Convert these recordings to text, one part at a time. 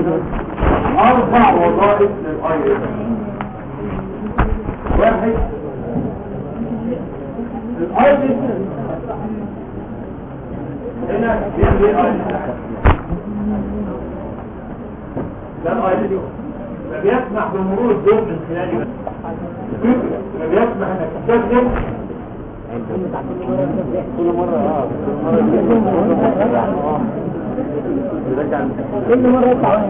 اربع وظائف للايرس واحد الايرس هنا بيعمل ايه ايرس ده الايرس فبيسمح بمرور الضوء من خلاله فبيسمح انك تستخدم كل مرة اه كل مرة يطلع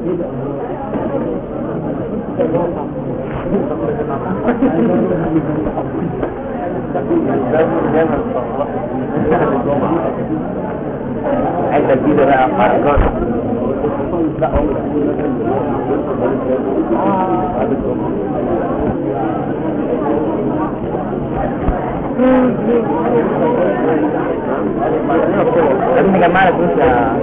حته جديده بقى حركات لازم نجمع لك فلوس يا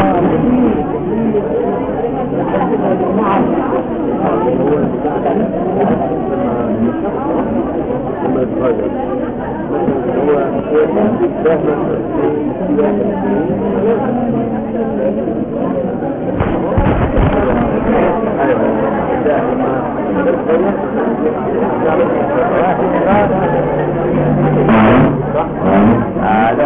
هذا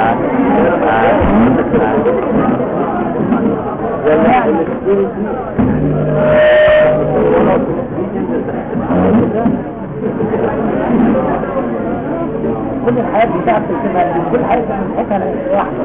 كل الحياة بتاعت الكلمة كل الحياة بتاعت واحدة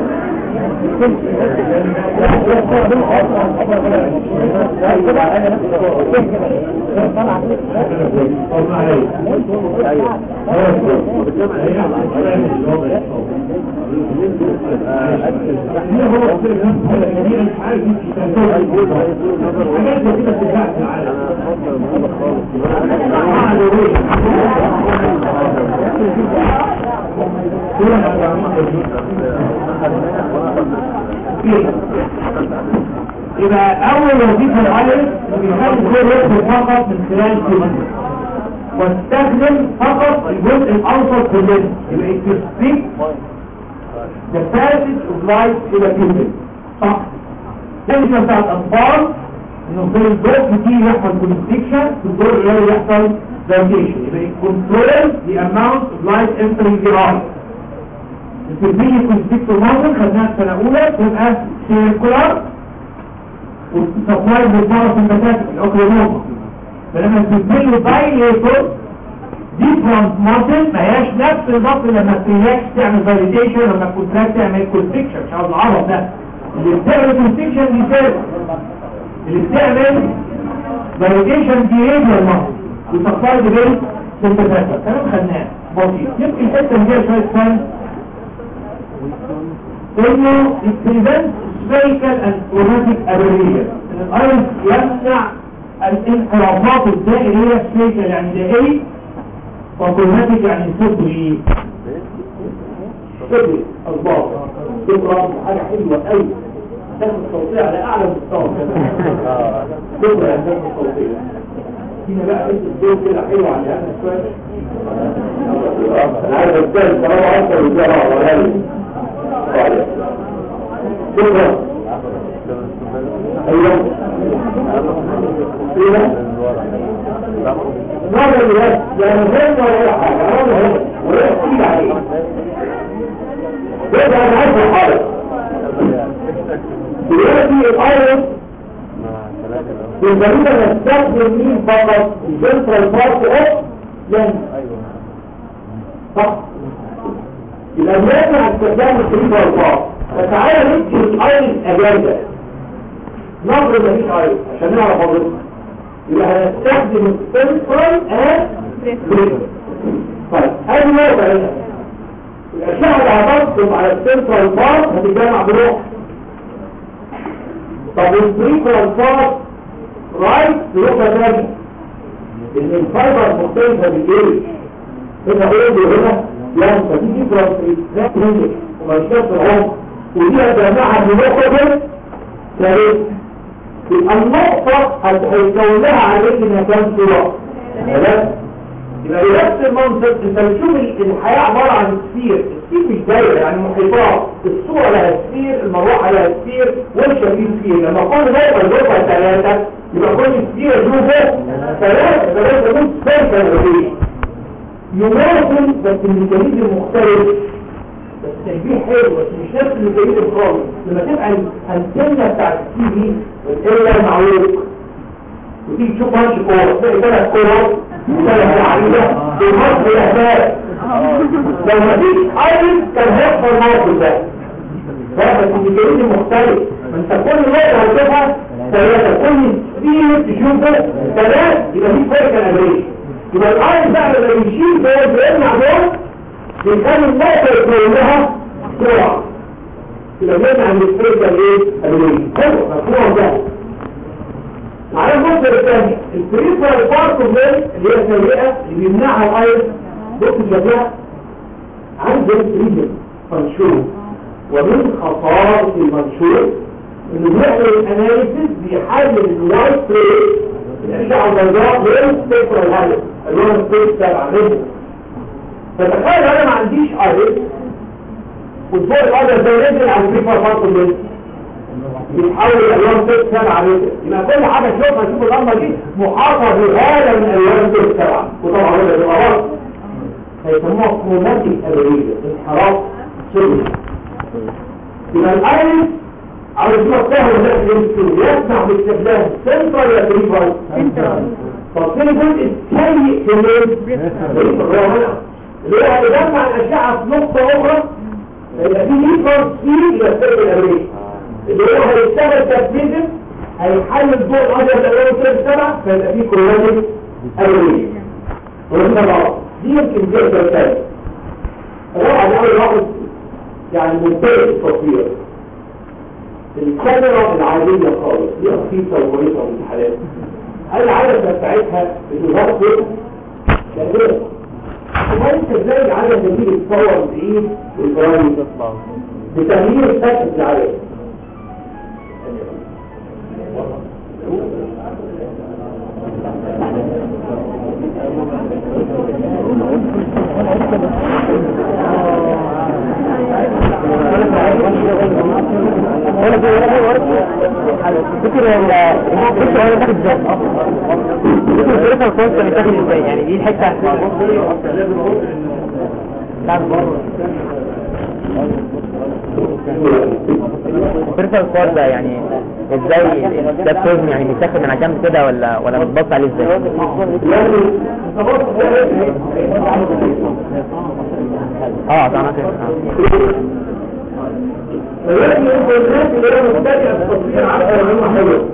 يبقى اول وظيفه الايرس بيخلي كل يدخل فقط من خلال الكمبيوتر واستخدم فقط الجزء الاوسط في الليل يبقى التسبيك the passage of light الى الكمبيوتر صح ده مش بتاع الاطفال انه في الضوء كتير يحصل كونستكشن في الضوء القليل يحصل دايليشن يبقى control the amount of light entering the eye التربية كونستكتور مازل خدناها السنة أولى تبقى سيركولار والسبلاي بالبارا سمباتاتيك الأوكلونوما فلما التربية بايليتور دي فرونت مازل ما هياش نفس الضغط لما تريلاكس تعمل فاليديشن لما كونتراكت تعمل كونستكشن مش عاوز العرض ده اللي بتعمل كونستكشن دي سيرك اللي بتعمل فاليديشن دي ريديال مازل والسبلاي بال سمباتاتيك كلام خدناه بسيط يمكن الحته اللي فيها شويه فن انه البريفنت سبيكال اند اوروتيك ابريليا ان الايرس يمنع الانحرافات الدائرية سبيكال يعني دائري وكروماتيك يعني صدري صدري الله صدرا حاجة حلوة قوي تاخد الصوتية على اعلى مستوى صدري يعني تاخد الصوتية هنا بقى انت الدور كده حلو على هذا شوية انا عايز اتكلم طالما اكتر من كده ولا لي شكرا ايوه ايوه نظر الوقت يعني غير ولا حاجه هذا هو ولا تقيل عليه ده انا عايز الحاله دلوقتي الايرس بالضروره نستخدم مين فقط الجنترال بارت اوف لين صح يبقى بنرجع استخدام الكريم والباص فتعالى نكتب الايرس اجازه نظر مفيش ايرس عشان نعرف حضرتك يبقى هنستخدم السنترال اند بريك طيب ادي نقطه هنا الاشعه اللي هتطلب على السنترال بارت هتتجمع بروح طب البريكوال بارت رايت نقطه ثانيه ان الفايبر مختلفه بالايه هنا ايه هنا يعني فتيجي فرنسيات هنجح ومشكلة العمر ودي هتجمعها بنقطة ثالث يبقى النقطة هيكون لها عليك انها كام صورة ثلاث يبقى بنفس المنطق انت بتشوف الحياة عبارة عن سفير السفير مش دايرة يعني محيطات الصورة لها سفير المروحة لها سفير والشا فيه سفير لما كل دايرة يضربها ثلاثة يبقى كل سفير يشوفه ثلاثة ثلاثة يكون سيركل ريليشن يماثل بس الميكانيزم مختلف بس تشبيه حلو بس مش نفس الميكانيزم خالص لما تبقى الانتنة بتاعت التي في والإلا معروف وتيجي تشوف ماتش كورة تلاقي ثلاث كورات ثلاث لعيبة بالماتش الأهداف لو ما فيش ايرس كان هيحصل الموقف ده لا بس الميكانيزم مختلف ما انت كل نقطة هتشوفها ثلاثة كل سبيل تشوفه ثلاثة يبقى في فرق الأجريش يبقى الايرس بقى لما يشيل ده بيمنع دول بيخلي النقطة كلها سرعة يبقى بيمنع من الفرق الايه؟ الأجريش حلو مفهوم ده على المصدر الثاني البريفرال بارت اوف اللي هي السيئه اللي بيمنعها الايرس بص شكلها عند الريجن منشور ومن خصائص المنشور انه بيعمل الاناليسيس بيحلل الوايت بليت الاشعه البيضاء غير سبيكترال هالس اللون السبيك تبع منه فتخيل انا ما عنديش ايرس والفوق الابيض ده نزل على البريفرال بارت اوف بيتحول الالوان ست سبعة متر يبقى كل حاجة تشوفها تشوف الأمة دي محاطة بهذا من الالوان ست سبعة وطبعا هذا بيبقى غلط هيسموها كروماتيك ابريجة انحراف سوري يبقى الايرس على اسمه سهل الناس يمكن يسمح باستخدام سنترال يا بريفال طب في جزء سيء في الليل اللي هو هيجمع الأشعة في نقطة أخرى فيبقى في ديفرنس فيه إلى السير الأمريكي اللي هو هيشتغل تركيزه هيحل الضوء الابيض الالوان كده سبعه فيبقى فيه كروماتيك الوان والسبعه دي يمكن تقدر تاني الرابعه دي اول واحد يعني منتهي التصوير الكاميرا العاديه خالص دي رخيصه وكويسه في الحالات العدسه بتاعتها بتغطي شهيره وانت ازاي العدسه دي بتصور بايه بالبرايم بتغيير شكل العدسه فكر الفكرة هو تاخد ازاي فكر الفكرة الكونسة تاخد ازاي يعني دي الحتة الفكرة الكور ده يعني ازاي ده بتوزن يعني بيتاخد من على جنب كده ولا ولا بتبص عليه ازاي اه طبعا كده دلوقتي انت الناس اللي هي مبتدئه في التصوير عارفه ان هم حلوه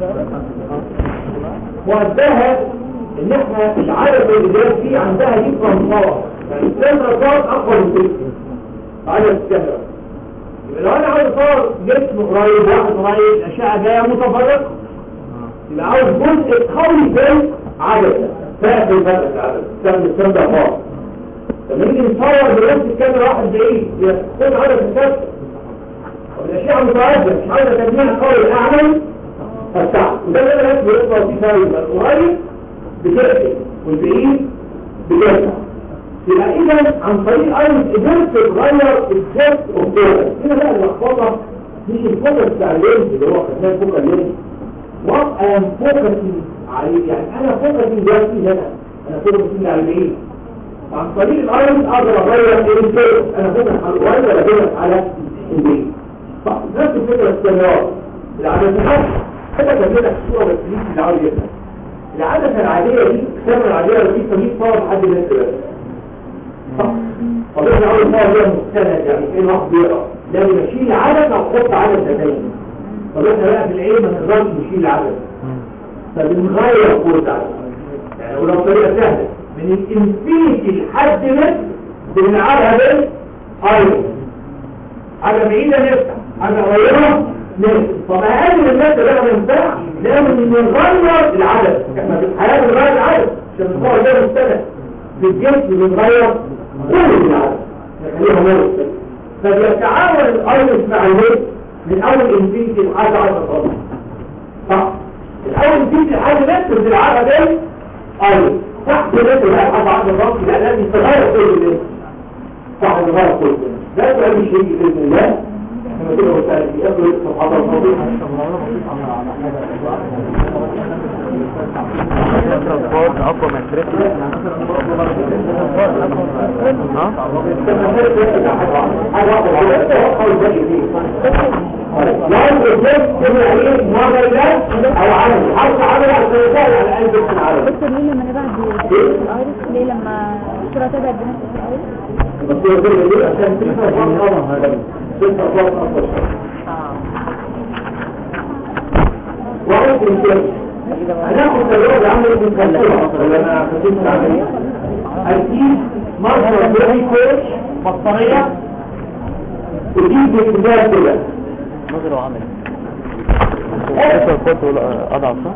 وقتها ان احنا العدد اللي جاي فيه عندها دي كونتار يعني الكاميرا صارت اقوى من كده عدد الكاميرا يبقى لو انا عاوز اصور جسم قريب واحد قريب الاشعه جايه متفرقه يبقى عاوز جزء قوي زي عدسه تقفل بقى العدسه تعمل الكاميرا فوق لما نيجي نصور بنفس الكاميرا واحد بعيد يكون عدسه كاميرا الاشياء متعدده مش عايزه تجميع قوي اعمل فتح وده اللي انا اسمه يطلع فيه فايده القريب بتقفل والبعيد بتفتح يبقى اذا عن طريق ايرس قدرت تغير الجزء والدور هنا بقى اللخبطه مش الفوكس بتاع اللينز اللي هو خدناه فوكس اللينز وات ام فوكسنج عليه يعني انا فوكسنج دلوقتي هنا انا فوكسنج على البعيد عن طريق الايرس اقدر اغير الجزء انا فوكس على القريب ولا فوكس على البعيد صح نفس الفكرة السيارات العدسات كده كده الصورة بس دي اللي عاوز يفهم العدسة العادية دي الكاميرا العادية دي تجيب صور لحد الناس بس صح طب احنا عاوز صور بيها مستند يعني ايه واحد بيقرا لازم نشيل عدسة ونحط عدسة تانية طب احنا بقى في العين ما نقدرش نشيل عدسة فبنغير قوة عدسة يعني ولو طريقة سهلة من الانفينيتي لحد متر بنلعبها بالايرون حاجة بعيدة نفتح حاجة قريبة نفتح طب أقل من الناس ده ما ينفعش لازم نغير العدد احنا في الحياة بنغير العدد عشان نصور ده مستند في الجسم بنغير كل العدد نخليها مرة فبيتعاون الايرس مع الويب من اول انفينيتي لحد 10 خالص صح الاول انفينيتي لحد متر بنلعبها ده ايرس تحت لازم بقى بعد الرأس لا لازم تغير كل ده صح تغير كل ده ده سؤال مش هيجي بإذن الله لما كده وسأل في أقل الصحابة الموضوع ترانسبورت اقوى من تريك لا الإسلام هو ايه نظر ده او عمل حرف عمل عشان يسهل على قلب العالم دكتور ليه لما نبعد الايرس ليه لما الصورة تبعد بنفس الايرس بس هو كده ليه عشان تفهم طبعا هذا تفهم طبعا اكتر وعليكم كده هناخد تجربة عمل ابن كثيرة ولا انا كتبت عمل هتجيب مصدر بيبي كوش بطارية وتجيب باكتبال كده نظر وعمل ترانسبورت ولا اضعف صح؟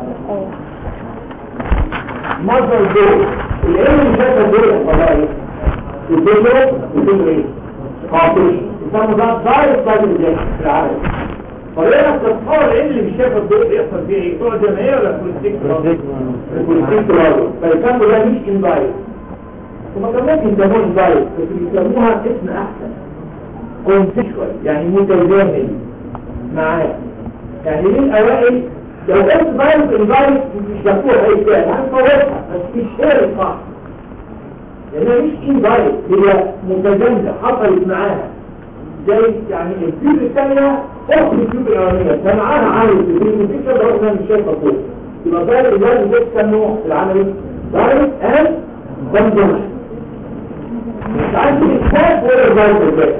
مصدر دول العلم اللي شايفه دول الفضائي الدول بتقول ايه؟ قاطش يسموا ده دايركت بايد في العالم طريقة تتصور العلم اللي مش شايفه الدول بيحصل فيه ايه؟ بتوع جماهير ولا كوليستيك الكوليستيك برضه فيسموا ده مش اندايركت هما كان ممكن يسموه اندايركت بس بيسموها اسم احسن كونسيشوال يعني متزامن معاه يعني مين الاوائل لو قلت فايروس الفيروس مش دكتور اي كلام هنفوتها بس مش هي الصح لانها مش انفايروس هي متجمدة حصلت معاها زي يعني الفيوب الثانية اخت الفيوب الاولانية فمعاها عامل الفيوب الفيوب ده اصلا مش شايفه فوق يبقى ده الفيروس ده اسمه في العمل فيروس ان كونجنشن مش عارف الاسباب ولا الفيروس ده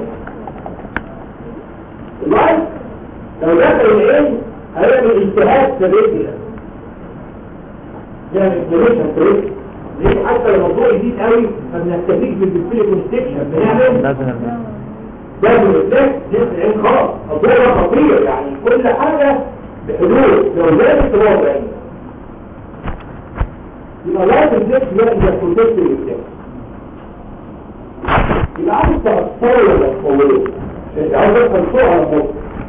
الفيروس لو دخل العين هيعمل اجتهاد سبيل يعني اجتهاد سبيل ليه حتى لو الموضوع يزيد قوي فبنستفيد بالديسبلي كونستكشن بنعمل لازم لازم الدك نفس العين خلاص الموضوع ده خطير يعني كل حاجة بحدود لو زادت تبقى عين يبقى لازم الدك يبقى كونتكت الدك يبقى عايز تأثر ولا تطوله انت عايز تدخل صورة على فوق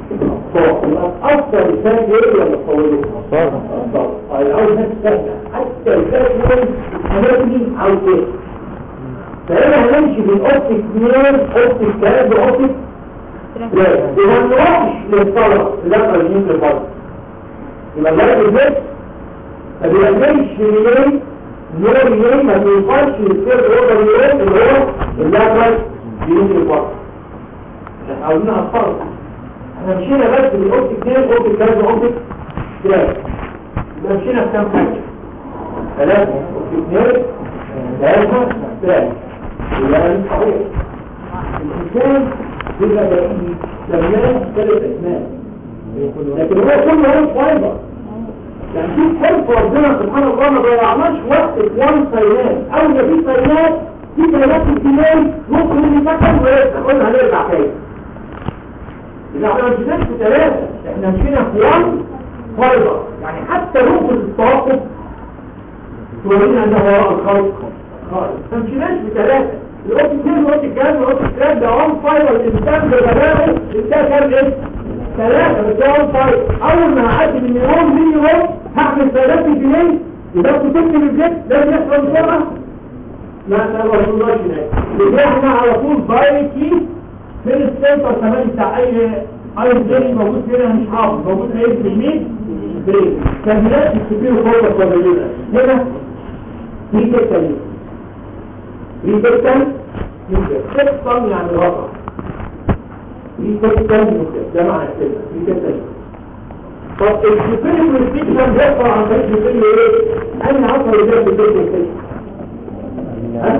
أكثر لسان ايه ولا تطوله الأول ناس سهلة حتى الفاتحة هنبني عاوز ايه فهنا هنمشي من أوبتيك نير أوبتيك كلام بأوبتيك لا إذا نروحش للطلب لما يجيب للطلب يبقى ده البيت ما بيعملش منين نور منين ما بيوصلش للسير اوردر منين اللي هو اللاترال يجيب للطلب احنا عاوزين الطلب احنا مشينا بس بالاوبتيك نير اوبتيك كلام اوبتيك كلام يبقى مشينا في كام حاجة ثلاثة اوبتيك نير ثلاثة ثلاثة يبقى صحيح الإنسان بيبقى بعيد زمان ثلاث أسماء لكن هو كله هو فايبر يعني في حرف ربنا سبحانه الله ما ضيعناش وقت في وان سينات أو ده في سينات في سينات احتمال ممكن اللي سكن ويرجع قلنا هنرجع تاني إذا احنا ما مشيناش في ثلاثة احنا مشينا في وان فايبر يعني حتى نقطة التوقف تورينا أنه وراء الخلق خالص ما مشيناش في ثلاثة الوقت اثنين الوقت الكلام الوقت الكلام ده وان فايبر الإنسان بغبائه الإنسان كان ايه؟ ثلاثة بس ده وان فايبر أول ما هعدي من يوم من يوم هعمل ثلاثة جنيه إذا كنت تكتب الجد لازم يحصل بسرعة لا لا ما رسولناش هناك لذلك احنا على طول دايركتلي من السنتر كمان بتاع اي اي برين موجود هنا مش حافظ موجود ايه في المين برين كاملات تكتبيه فوق الصغيرة هنا في كتة دي في كتة يمكن كتة يعني رقم في كتة يمكن ده معنى الكلمة في كتة دي طب الشفير والفيكشن بيحصل عن طريق الشفير ايه؟ أنا عصر ده بالفيكشن الفيكشن ها؟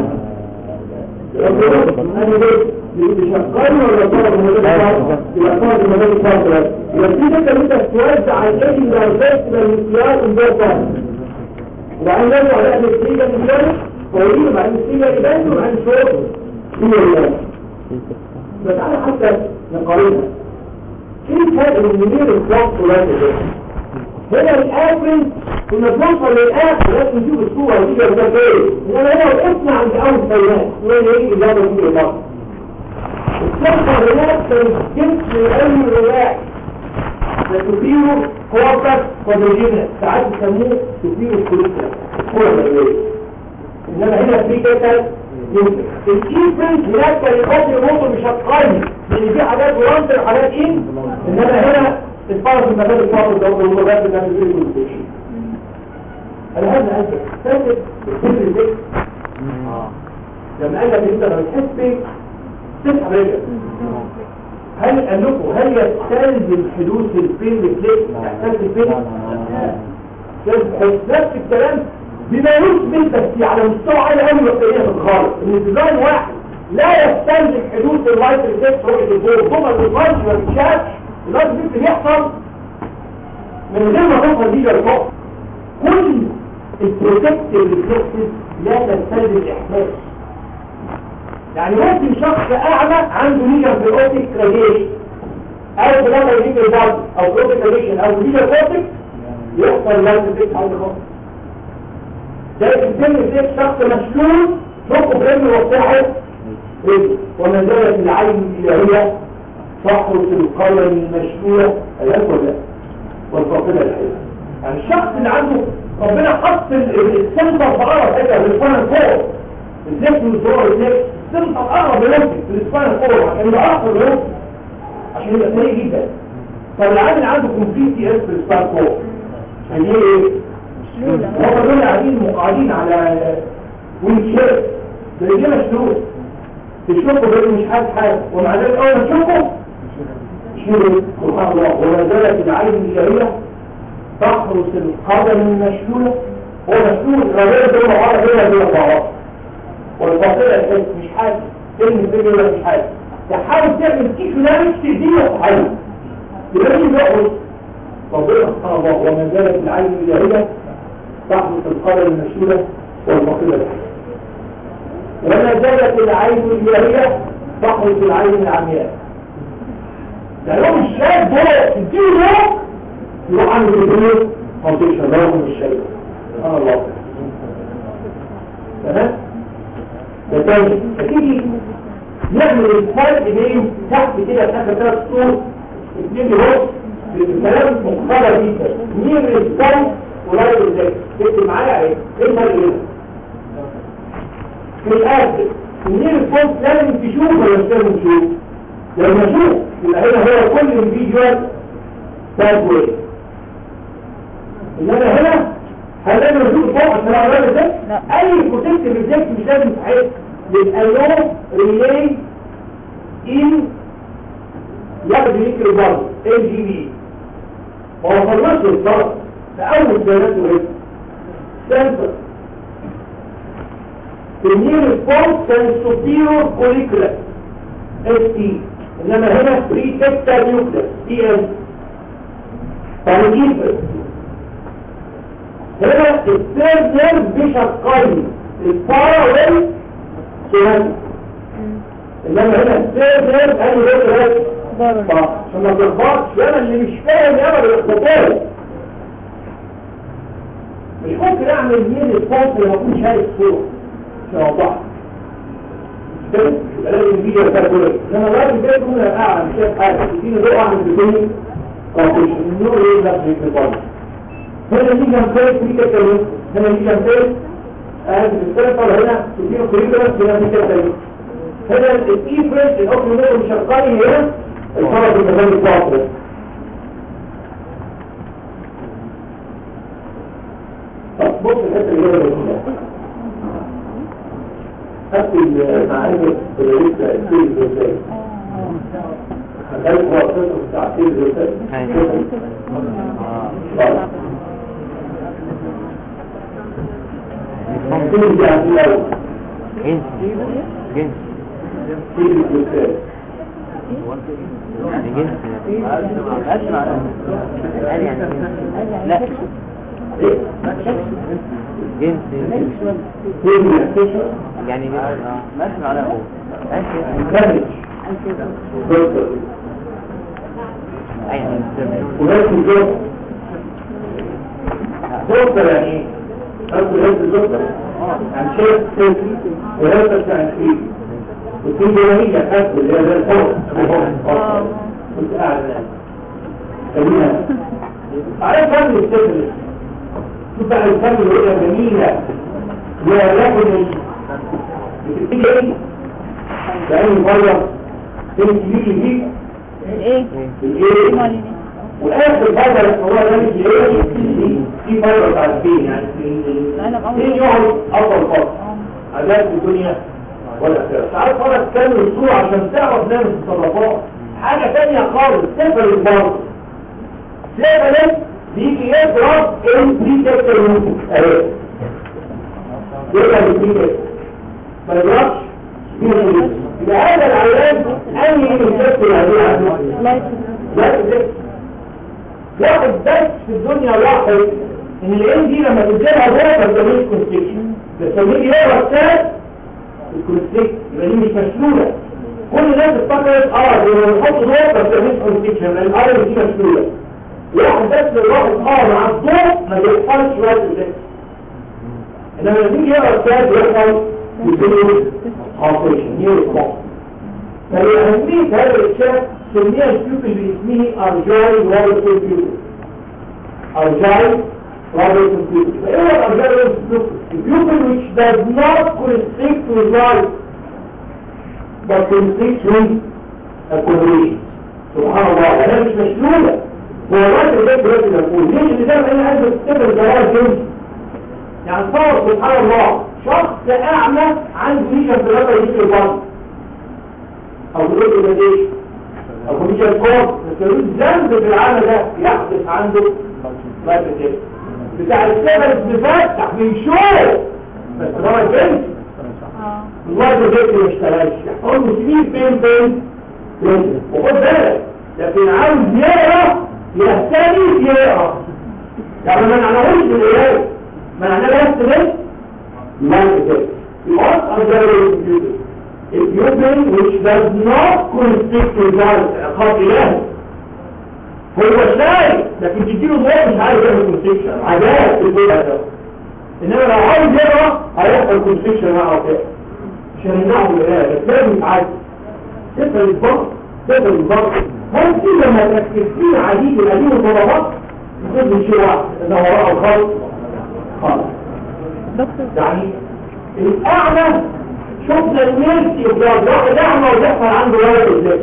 أنا ليه؟ بيشغل ولا طالب مدرسة يبقى طالب مدرسة يبقى في فكرة انت توزع الايدي للرزاق للمسيار انبوطة وبعدين نرجع على اهل السيجة المسيار طويل وبعدين السيجة يبان وبعدين شوط هي اليوم فتعالى حتى نقارنها ايه الفرق بين منير الضغط ولا هنا الآخر كنا بنوصل للآخر لازم نشوف الصورة ودي ده ايه انما هنا وقفنا عند أول سيئات وين ايه إجابة دي الضغط الصفة هناك كان جنس أي رواح تثيره كوابك قدرجينة ساعات يسموه تثيره كوليسرا هو الأولوية انما هنا في كده الايفنت هناك كان يقضي الموضوع مش هتقيم لان في حاجات ورانتر وحاجات ان انما هنا الفرق المكان الفاضل ده والموضوعات اللي انا بقول انا هذا انت فاكر السر ده لما قال لك انت لما تحس بيه تسحب رجلك هل قال لكم هل يستلزم حدوث الفيلم كليك احساس الفيلم نفس الكلام بما يثبت بس على مستوى عالي قوي واقعيه في الخالص ان الديزاين واحد لا يستلزم حدوث اللايت ريفلكس رؤيه الضوء ثم الديزاين ما بيتشافش اللايت ريفلكس بيحصل من غير ما توصل دي للفوق كل البروتكتيف ريفلكسز لا تستلزم احساس يعني ممكن شخص اعمى عنده ليجن في الاوتيك راديشن او بلغه ليجن برضه او اوتيك راديشن او ليجن اوتيك يحصل لايت ريفلكس عند خالص ده الانسان ازاي شخص مشلول شوفه برجله وبتاعه رجل وما زالت العين الالهيه تحرس القلم المشلوله ايات ولا والفاقده الحيه يعني الشخص اللي عنده ربنا حط السنتر في قرب كده في السباينال كور الذكر والصور الذكر السنتر قرب لنفسك في السباينال كور عشان يبقى اقرب لنفسك عشان يبقى سريع جدا فالعامل عنده كومبليت تي اس في السباينال كور عشان ايه هو دول قاعدين مقعدين على وينشير ده دي مشدود تشوفوا ده مش حاجه حاجه ومع ذلك اول ما تشوفوا شيلوا سبحان الله وما زالت العين الجاريه تحرس القدم المشلوله هو مشلول غير دول بعض كده دول بعض والباطله الحس مش حاجه كلمه فيديو مش حاجه تحاول تعمل كيف نامش تديه وتحاول يبقى يقعد ربنا سبحان الله وما زالت العين الجاريه تحدث القدم المشهورة والفقيرة وما زالت العين الجارية تحدث العين العمياء ده يوم الشاب ده تديله يوم يروح عنده الدنيا منطقة شباب من الشيء سبحان الله تمام ده تاني فتيجي نعمل الفرق بين تحت كده تحت ثلاث سطور اثنين بص الكلام مختلف جدا مين الريسبونس قريب ازاي تكتب معايا ايه ايه الفرق هنا في الاخر منين الفونت لازم تشوف ولا مش لازم تشوف لما اشوف يبقى هنا هو كل الفيديوهات تاكوي انما هنا هل لازم اشوف فوق عشان اعرف ازاي اي بروتكتيف ريزلت مش لازم تحس يبقى لو ريلي ان ياخد ميكرو برضه ال جي بي ما وصلناش للضغط فأول بيانات مهمة سنسر النير سبورت كان سوبيرور كوليكولا اس تي انما هنا فري تكتا نيوكلس تي ام فالجيبر هنا الثيرد نيرف بشقين البارا وال سوهاني انما هنا الثيرد نيرف قال لي بس عشان ما تلخبطش انا اللي مش فاهم يا الاخبار مش ممكن اعمل مين الفوق لما اكون شايف صورة عشان اوضحها كده يبقى لازم الفيديو بتاع كله لما الراجل ده يكون قاعد مش شايف حاجه يديني ضوء اعمل بدوني كومبوزيشن النور ايه ده في الفرق هنا دي جنبين في كده هنا دي جنبين ادي السنتر هنا تديله كريكولاس هنا في كده هنا الايفرنت الاوكل نور مش شغال هنا الفرق المكان الفاصل بص الحته اللي هي بسيطه خدت المعارف لسه السيل ازاي خلال وقته بتاع السيل ازاي ممكن دي عندي الاول جنس جنس سيل ازاي يعني جنس اسمع قال يعني جنس لا جنس سيل يحتشر يعني ما اسمع لا هو كامل دكتور ايوه وناس الدكتور دكتور يعني ايه؟ أصل هذا الدكتور عن شيء سياسي وهذا بتاع الخير وفي جماهية أكل اللي هذا الفرق كنت قاعد الآن خلينا عارف فن السفر شوف بقى الفن اللي هي جميلة ولكن ال- بتبتدي ايه؟ بأي مرة تبتدي دي الايه الايه امال ايه واخر فايبر هو ده مش ايه في فايبر بتاع البين يعني لا، لا، أول. مين يقعد افضل فتره اه عذاب في الدنيا ولا اخره تعال فرق تكمل الصورة عشان تعرف نعمل التصرفات حاجة تانية خالص سفر البرد سفر بيجي يضرب البريكتر ممكن اهي يضرب البريكتر ما يضربش يبقى هذا العلاج انهي الكتر هذه عنه لا يتفق. لا تدرك واحد بس في الدنيا لاحظ ان الان دي لما تديلها جوه ما بتعملش كونستيكشن بس لما يجي يقرا الكتاب الكونستيكشن يبقى دي مش مشلوله كل الناس افتكرت اه لما نحط ضوء ما بتعملش كونستيكشن لان الارض دي مشلوله واحد بس اللي واحد اه مع الضوء ما بيحصلش شويه كونستيكشن انما لما يجي يقرا الكتاب بيحصل يصير اوبريشن نيو ريسبونس فلأهمية هذا الشيء سميها البيوبل باسمه أرجاي روبرتسون بيوبل أرجاي روبرتسون بيوبل فإيه هو الأرجاي روبرتسون بيوبل؟ البيوبل which does not constrict with life but constricts with accommodation سبحان الله أنا مش مشلولة هو الراجل ده دلوقتي بقول ليه اللي ده أنا عايز أستفر الجوال جنسي يعني صور سبحان الله شخص أعمى عنده نيشة في الأرض يجي البطن او بيقول له ايه او مش الكون بس ذنب في العالم ده يحدث عنده بعد كده بتاع السبب بفتح بيشوف بس ده الجنس اه الله ده بيت ما اشتغلش يحصل له سنين فين فين فين وخد بالك لكن عاوز يقرا يهتدي يقرا يعني ما معناهوش بالقرايه معناه بس بس ما كده يقص على الكمبيوتر البيوبل which does not constrict result عقاب إلهي هو شايف لكن تديله ضوء مش عارف يعمل كونستيكشن عذاب في البيت ده انما لو عاوز يقرا هيحصل كونستيكشن مع كده مش هنمنعه من القرايه بس لازم يتعالج تفضل الضغط تفضل الضغط ممكن لما تركز فيه عديد القديم والطلبات تفضل شيء واحد ده وراءه الخلط خالص دكتور يعني الأعمى شفنا الميرسي وبيض واحد أعمى ويحصل عنده ولد ازاي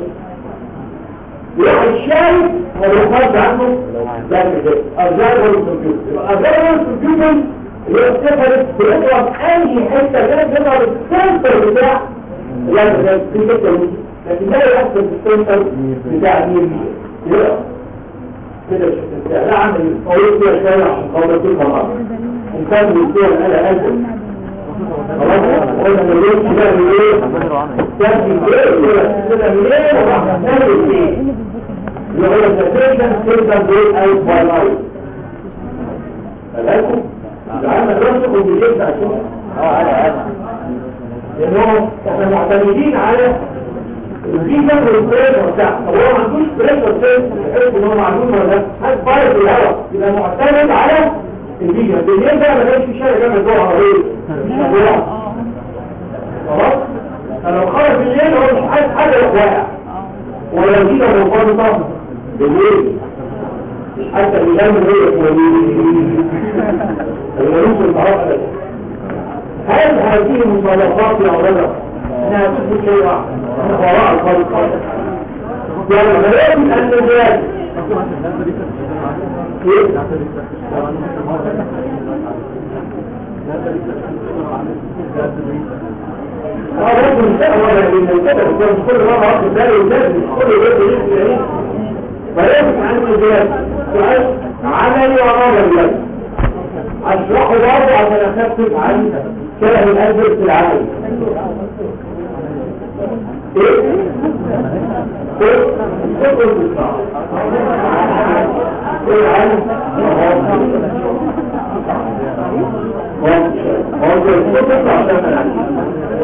واحد شايف ويحصل عنده ذلك ازاي أرجال ولا الكمبيوتر أرجال ولا الكمبيوتر اللي هو السفر بيضرب أي حتة كده بيضرب السنتر بتاع لا ده في حتة دي. لكن لا يحصل في السنتر بتاع مين يقرأ كده الشكل بتاع لا عمل قوي فيها شوية عشان خاطر تلك الأرض وكان بيصير أنا أجل خلاص قلنا من ليه كده من ليه كان من ليه كده من ليه وراح نعمل ايه اللي هو السيشن سيشن دول أي باي لايف فلاكم العالم دراسة كومبليكيشن عشان اه انا انا لانه احنا معتمدين على الفيزا والبريشر بتاعه طب هو ما عندوش بريشر سيل يحس ان هو معلوم ولا لا هات فاير في الهواء يبقى معتمد على الفيزا بالليل بقى ما كانش في شارع جنب جوه عربيه مش هتولع اه خلاص فلو خرج بالليل هو مش عايز حاجه يروح واقع اه ولا فيزا مرتبطه بالليل حتى الإمام الرئيس الملوك الطرف هل هذه المصالحات يا رجل انها تثبت شيء واحد أنها وراء الخلق يعني ملائكة النجاة هذا رجل سأوى من الكتب كان كل مرة أخذ ذلك الناس كل يوم يجب يعني فيجب عن النجاة سؤال عملي ونظري اشرحه برضه عشان اخفف عن كره الأجر في العمل ايه؟ ايه؟ شكرا بالصعب ايه العلم؟ هو الصوت عشان العلم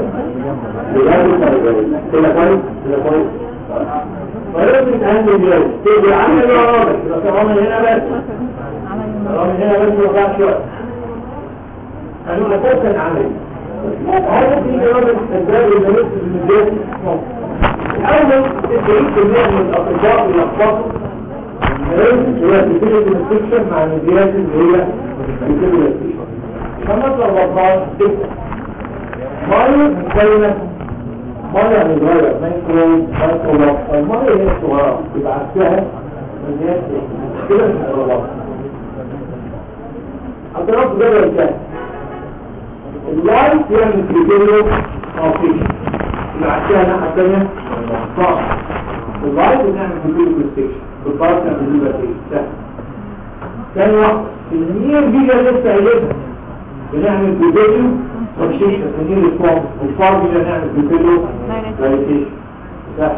كده كويس كده كويس فيمكن أن يجاوب تيجي عمل ورابط يبقى كمان هنا بس كمان هنا بس وقع شوية قالوا لك كان عملي هذا في جواب الأسباب اللي نفس المجال الأول تدريك كمية من الأطباء يلخبطوا هي تكتب السكشن مع المجالات اللي هي تكتب السكشن لما تلخبطهاش تكتب ميه مكونة ميه متغير مايكرو مايكرو لوك الميه هي الصغيرة يبقى عكسها الناس كده مش هتغلط هتغلط ده الكلام اللايت يعمل كريتيريو اوفيشن يبقى عكسها الناحية الثانية صح اللايت بنعمل كريتيريو كريستيشن بالبارك نعمل ليبر ايه سهل ثاني واحدة النير دي اللي لسه قايلها بنعمل كريتيريو كريستيشن النير ريسبونس والفار دي نعمل كريتيريو كريستيشن سهل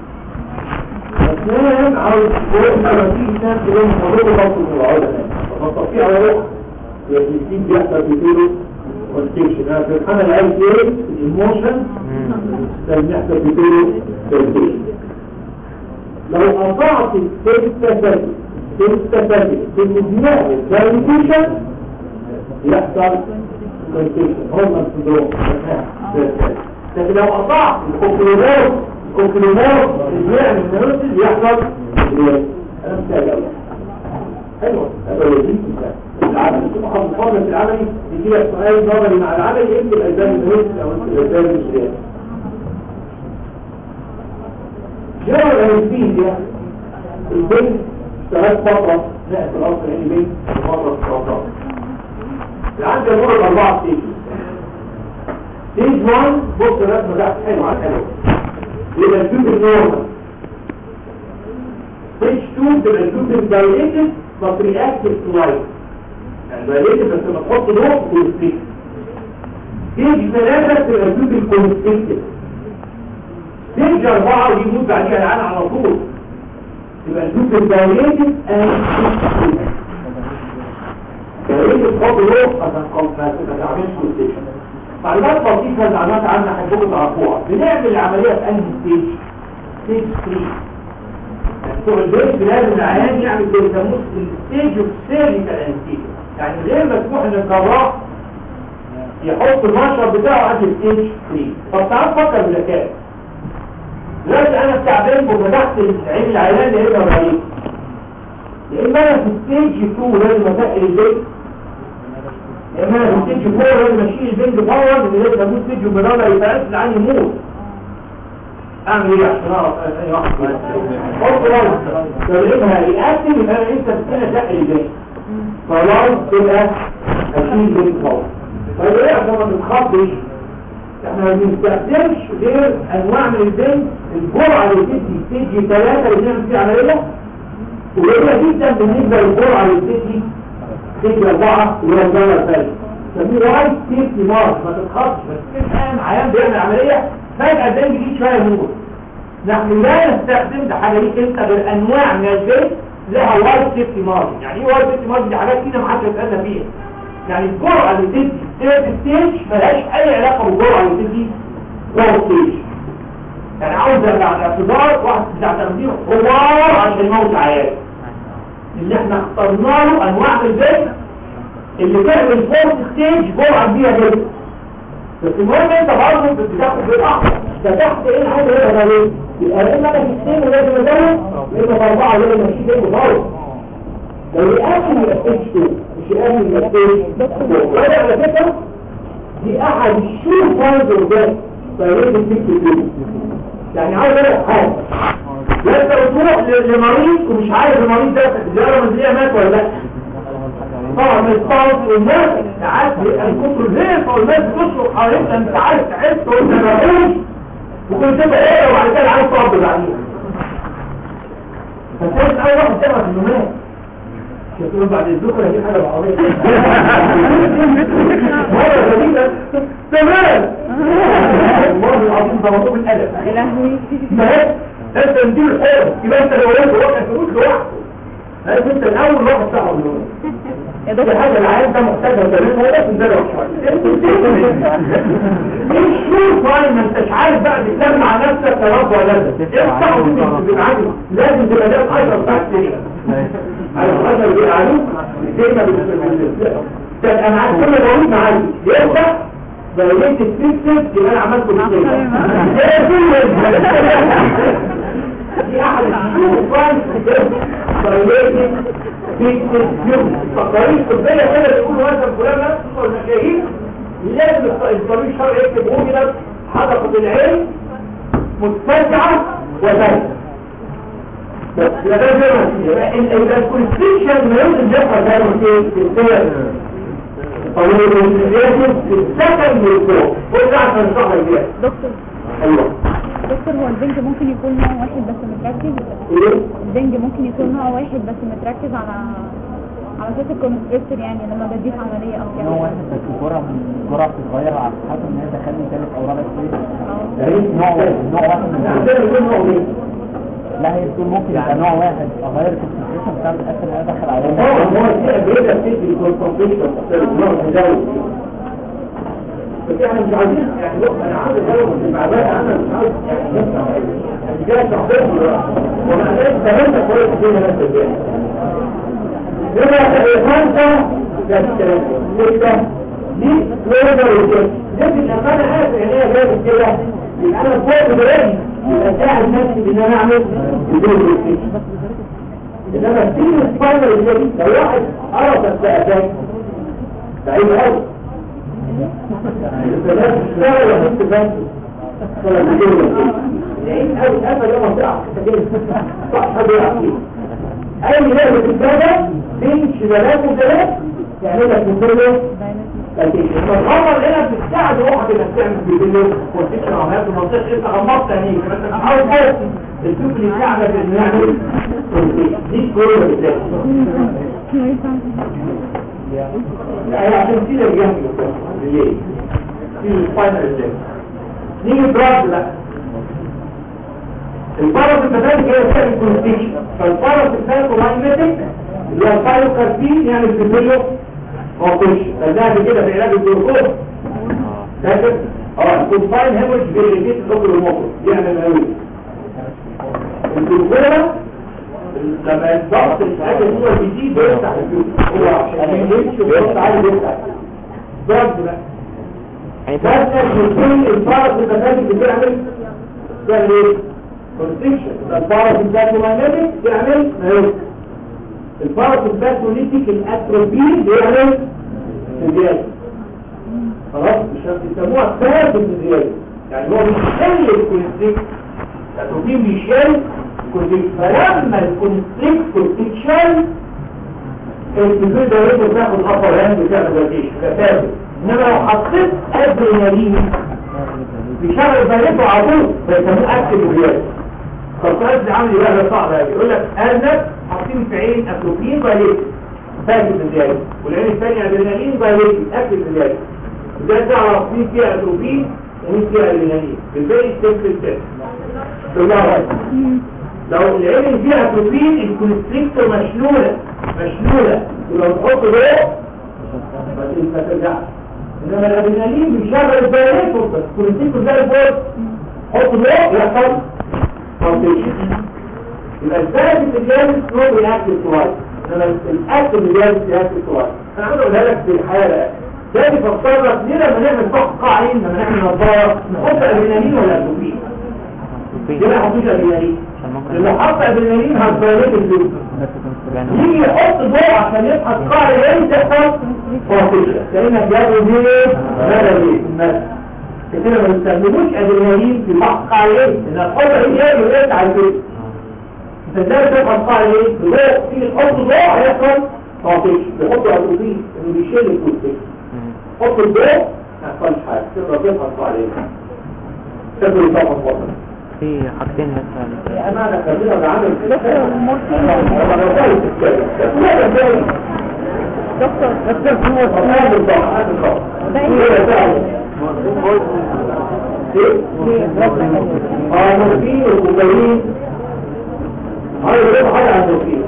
اثنين عاوز تقول لما تيجي ناس تقول موضوع ضغط من العودة فالتطبيق على روح يجيب بيحصل كريتيريو كريستيشن انا في الحالة اللي عايز ايه الايموشن لازم يحصل كريتيريو كريستيشن لو قطعت السيستاتيك السيستاتيك في الدماغ الفاليديشن يحصل كونتيشن هرمون سندروم لكن لو قطعت الكوكليمور الكوكليمور اللي بيعمل نيروسيس يحصل انا مستعجل حلوه هذا لذيذ العمل تبقى مقارنه في العملي يجي لك سؤال نظري مع العمل يكتب الاسباب النيروسيس او الاسباب المشريات جرى الانستيزيا البنت اشتغلت فترة نقت الأصل يعني بنت فترة السرطان العند يمر بأربعة ستيج ستيج 1 بص الرسمة ده حلو على الحلو يبقى الجوب النورمال ستيج 2 تبقى الجوب الدايليتد بس رياكتيف تو لايت يعني دايليتد بس لما تحط ضوء كونستريكت ستيج 3 تبقى الجوب الكونستريكتد ستيج 4 ودي يموت بعديها العين على طول يبقى الجزء الدايريتد and دايريتد خط روح عشان خط ما تعملش كونستيشن معلومات بسيطة معلومات عنها هتبقوا تعرفوها بنعمل العملية في انهي ستيج ستيج 3 بتوع البيت لازم العيان يعمل زي يسموه الستيج اوف سيرجيكال انستيجيا يعني غير مسموح ان الجراح يحط المشرب بتاعه قبل ستيج 3 طب تعال فكر بذكاء دلوقتي انا تعبان وفتحت عين العيان لقيتها ضعيف يا اما انا في ستيج 2 لازم اتقل البيت يا اما انا في ستيج 4 لازم اشيل البنج فورا اللي لازم اموت ستيج وبداله يتعرف العين يموت اعمل ايه عشان اعرف ثاني واحد حط رأس لو لقيتها رياكتيف يبقى انا انت بتستنى تقل البيت خلاص تبقى اشيل البنج فورا طيب ايه عشان ما تتخضش احنا ما بنستخدمش غير انواع من البنج الجرعه اللي بتدي ستيج 3 اللي بنعمل فيها عمليه قليله جدا بالنسبه للجرعه اللي بتدي ستيج 4 اللي هو الدوله الثالثه سميه وايت سيفتي مارك ما تتخطش بس تفهم عيان بيعمل عمليه فجاه البنج دي شويه يموت نحن لا نستخدم ده حاجه ليك انت غير انواع من البنج لها وايت سيفتي مارك يعني ايه وايت سيفتي مارك دي حاجات كده محدش يسالنا فيها يعني الجرعه اللي بتدي ثيرد ستيج ملهاش اي علاقه بالجرعه اللي بتدي فور ستيج يعني عاوز ارجع الاعتذار واحد بتاع تخدير حوار عشان يموت عيال اللي احنا اخترنا له انواع من البيت اللي تعمل فور ستيج جرعه كبيره جدا بس المهم انت برضه بتاخد بالاحمر فتحت ايه الحاجه اللي انا ليه يبقى يا اما انا في اثنين ولازم ازود يا اما في اربعه لازم اشيل ايه خالص لو يقابل من الستيج 2 مش يقابل من الستيج ولا على فكره دي احد الشور بوينت قدام فلازم تكتب يعني عاوز اقول حاجه لا انت بتروح لمريض ومش عارف المريض ده الزياره منزليه مات ولا لا طبعا من الصوت والناس ساعات الكفر الزيت والناس بتشرب حواليك انت عارف تحس وانت مفهوش وكنت تبقى ايه وبعد كده عايز تقعد بعدين فتحس اول واحد تعمل في النومات تقول بعد الذكر دي حاجه بعضيه مره غريبه تمام والله العظيم ده موضوع الادب يا لهوي ما انت ندير الحر يبقى انت لو قلت واحد تقول لوحده لازم انت الاول واحد صاحب النوم يا دي دكتور حاجه العيان ده محتاجها وتمام هو بس ندرب شويه انت مش شوف فاين ما انتش عارف بقى تتلم مع نفسك يا رب ولا لا افتح وتبقى عندي لازم تبقى ده الحجر بتاعت السينما على الحجر بيقعدوك السينما بالنسبه كان انا عارف كل موجود معايا يفتح بقيت السيستم يبقى انا عملت بالسينما دي احد الشوف فاين بقيت في اليوم فقرين طبية كده يقولوا مثلا فلان نفسه المشاهير لازم الطبيب الشرعي يكتب وجدت حدقة العين متسعة وزي بس لا ده زي ما هي يبقى الكونستيشن ما يمكن يحصل زي ما في السير طويل الزيادة في السكن والفوق وده عشان نشرح البيئة دكتور ايوه دكتور هو البنج ممكن يكون نوع واحد بس متركز ايه البنج ممكن يكون نوع واحد بس متركز على على اساس الكونستريكتور يعني لما بديه عمليه او كده نوع واحد بس جرعة جرعة بتتغير على حسب ان هي دخلني ثالث او رابع ستيج اه ده ايه نوع واحد نوع واحد من دول. عشان يكون نوع ايه لا هي بتقول ممكن يبقى نوع واحد اغير الكونسنتريشن بتاع الاكل اللي انا داخل عليه طبعا هو الشيء بيبقى بتدي الكونسنتريشن نوع تزود بس احنا مش عايزين يعني بص انا عاوز ازود المعلومات انا مش عاوز يعني نسمع يعني جاي شخصيا دلوقتي ومع ذلك تمام كويس الدنيا نفس الجاي يبقى خمسة ستة ستة دي فلوزر وكده لكن لما انا عارف ان هي جابت كده يبقى انا فوق دلوقتي يبقى ساعد نفسي ان انا اعمل بدون ريستيشن انما السين السباينر اللي لو واحد قرص السقفات بعيد قوي الثلاث اشتغل وحس بس ولا بيجيب لان قوي قفل يوم منطقه صح حد يلعب فيه اي لعبه في الجبل بين شمالات وثلاث تعمل لك كله فالخطر هنا بتساعد روحك انك تعمل فيديو وتكشف عمليات المنطقه انت غمضت عينيك انت عاوز بس الشوف اللي يساعدك انه يعمل دي كوره بالذات لا هي عشان كده الجنب ليه في الفاينل ازاي نيجي براس بقى الفرس البداني هي بتعمل كونستيشن فالفرس الثالث ماجنتيك اللي هو الفايوكاربين يعمل فيديو موقش فده كده في علاج الجلوكوز فاكر اه الكومباين هيموريج بيريتيت الاوبر الموقف يعمل قوي الجلوكوز لما الضغط الحاجه هو بيزيد بيفتح الجلوكوز هو عشان يمشي ويضغط عالي بيفتح ضغط بقى يعني بس الجلوكوز الفرس البداني بتعمل تعمل ايه؟ كونستيكشن الفرس البداني بيعمل مايوس الفرس الباثوليتيك الاتروبين بيعمل زيادة خلاص مش هتسموها ثابت زيادة يعني هو بيشل الكونستريكت الاتروبين بيشل الكونستريكت فلما الكونستريكت تتشل الكونستريكت ده يقدر تاخد خطوة هاند بتعمل فاليديشن ده ثابت انما لو حطيت ادرينالين بيشغل فاليدو على طول فيسموه اكتف زيادة فالطريق دي عامل يبقى صعب قوي يقول لك ارنب حاطين في عين اتروبين بايليت فاكر زياده والعين الثانيه ادرينالين بايليت اكل زياده ده تعرف مين فيها اتروبين ومين فيها ادرينالين بالباقي التست التست بالله لو العين اللي فيها اتروبين الكونستريكتور مشلوله مشلوله ولو تحط ضوء بس انت ترجع انما الادرينالين بيشغل البايليت بس الكونستريكتور زي الفوق حط ضوء يحصل كونتيشن يبقى الثالث الجانب نوع رياكتيف سوايس انما الاكتف الجانب رياكتيف سوايس انا عاوز اقولها لك في الحاله ده بيفكر لك ليه لما نعمل فحص قاعين لما نعمل نظاره نحط ادرينالين ولا ادوبين ليه ما نحطش ادرينالين لما حط ادرينالين هتبالغ اللوب يجي يحط ضوء عشان يبحث قاع ايه تحصل كونتيشن كانك جابوا ليه ماذا ليه ماذا كده ما بيستخدموش ادرينالين في فحص قاع ايه ان الحط ايه ويقطع على كده فازاي تبقى القاع ايه ضوء تيجي تحط ضوء هيحصل كونتيشن بيحطوا ادرينالين انه بيشيل الكونتيشن حط الضوء ما يحصلش حاجه تقدر تبحث قاع ايه تقدر تبحث بطل في حاجتين بس يا أمانة خلينا بعمل دكتور مورفين دكتور مورفين وكوكايين هاي بيقولوا حاجة عن المورفين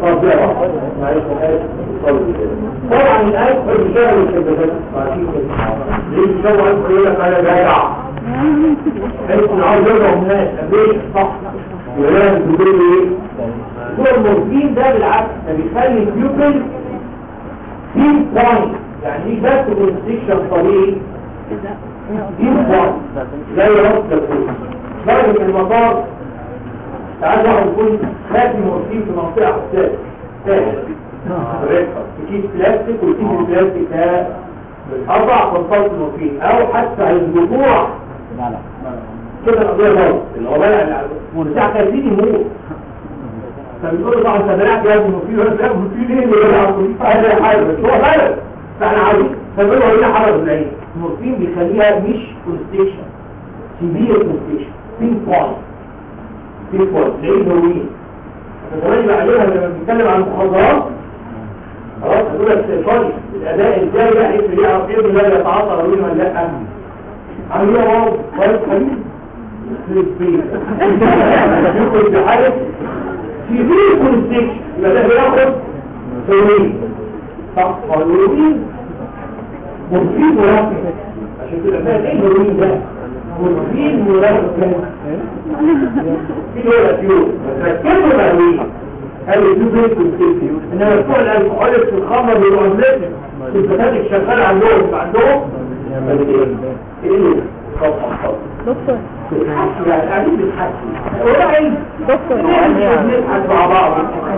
طبعا الآن بيشتغل الكبدات ليه بيشتغل عنه يقول لك أنا جايع حيث عاوز يرجع الناس ليش صح ولازم تقول له ايه هو المورفين ده بالعكس ده بيخلي البيوبل في بوينت يعني مش بس كونستريكشن طبيعي في بوينت زي ربط الكل درجة المطار تعال واحد يكون خاتم مورفين في منطقة حساسة فاهم ريكتر في كيس بلاستيك والكيس البلاستيك ده أربع كونسلت مورفين أو حتى الجموع كده القضية باظت اللي هو بقى مرتاح كان يموت فبيقول له طبعا انت بلعت يا ابني مفيد ولا بلعت مفيد ايه اللي بلعت مفيد فهذا حاجه بس هو غلط فاحنا عاوزين فبيقول له هنا حرج العين المورفين بيخليها مش كونستيشن سيفير كونستيشن بين بوينت بين بوينت زي الهروين فكمان بعدها لما بنتكلم عن المخدرات خلاص هتقول لك سوري الاداء ازاي بقى يفرق يعرف ايه اللي لا يتعاطى هروين ولا لا عامل ايه يا بابا كويس حبيبي يخرب بيتك يخرب بحاجه في فيه كونستيكشن يبقى ده بياخد هيروين صح والهيروين مفيد مركب عشان كده فاهم ايه الهيروين ده مفيد مركب في دولة فيو ركبوا الهيروين قالوا في فيه كونستيكشن انما بتوع الالكحوليك في الخمر والعملات الفتاتك شغالة عندهم عندهم ايه طبعا دكتور يعني قاعدين بنحكي هو عايز دكتور نضحك مع بعض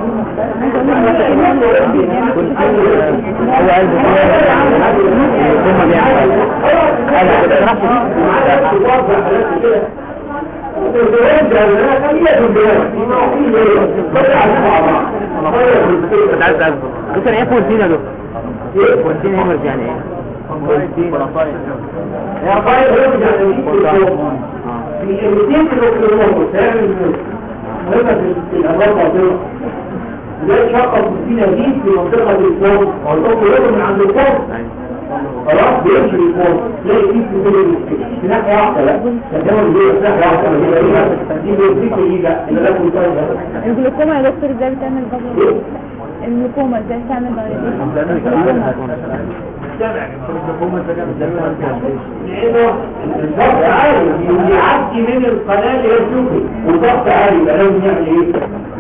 هو عايز ثم بيعمل كنت عايز أعرف دكتور ايه كونتين يا دكتور كونتين هيمرز يعني ايه كونتين يا طيب رجع في الاثنين كيلو تعمل مهمة في الأمراض الضغط ده شقة فينا دي في منطقة الفوق والأم يقول من عند الفوق خلاص بيمشي الفوق تلاقي فيه في كل في ناحية واحدة لا تجاوز دي في ناحية واحدة ما هي دي بيمسك دي لا اللي ده كل شوية الجلوكوما يا دكتور ازاي بتعمل بابل الجلوكوما ازاي بتعمل لأنه الضغط عالي يعدي من القناة اللي هي السوقي والضغط عالي يبقى لازم يعمل ايه؟